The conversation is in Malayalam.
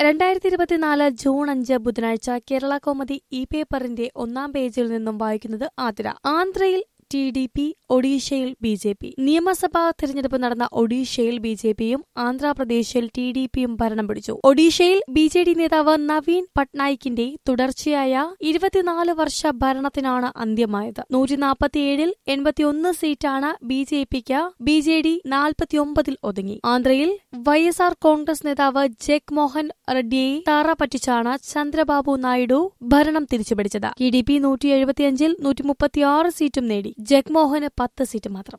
രണ്ടായിരത്തി ഇരുപത്തിനാല് ജൂൺ അഞ്ച് ബുധനാഴ്ച കേരള കോമതി ഇ പേപ്പറിന്റെ ഒന്നാം പേജിൽ നിന്നും വായിക്കുന്നത് ആതിര ആന്ധ്രയിൽ ടി ഡി പി ഒഡീഷയിൽ ബി ജെ പി നിയമസഭാ തിരഞ്ഞെടുപ്പ് നടന്ന ഒഡീഷയിൽ ബി ജെ പിയും ആന്ധ്രാപ്രദേശിൽ ടി ഡി പിയും ഭരണം പിടിച്ചു ഒഡീഷയിൽ ബി ജെ ഡി നേതാവ് നവീൻ പട്നായിക്കിന്റെ തുടർച്ചയായ ഇരുപത്തിനാല് വർഷ ഭരണത്തിനാണ് അന്ത്യമായത് നൂറ്റി നാൽപ്പത്തിയേഴിൽ എൺപത്തിയൊന്ന് സീറ്റാണ് ബി ജെ പിക്ക് ബി ജെ ഡി നാൽപ്പത്തിയൊമ്പതിൽ ഒതുങ്ങി ആന്ധ്രയിൽ വൈ എസ് ആർ കോൺഗ്രസ് നേതാവ് ജഗ്മോഹൻ റെഡ്ഡിയെ താറ പറ്റിച്ചാണ് ചന്ദ്രബാബു നായിഡു ഭരണം തിരിച്ചുപിടിച്ചത് ടി ഡി പി നൂറ്റി എഴുപത്തിയഞ്ചിൽ നൂറ്റി മുപ്പത്തിയാറ് സീറ്റും നേടി ജഗ്മോഹന് പത്ത് സീറ്റ് മാത്രം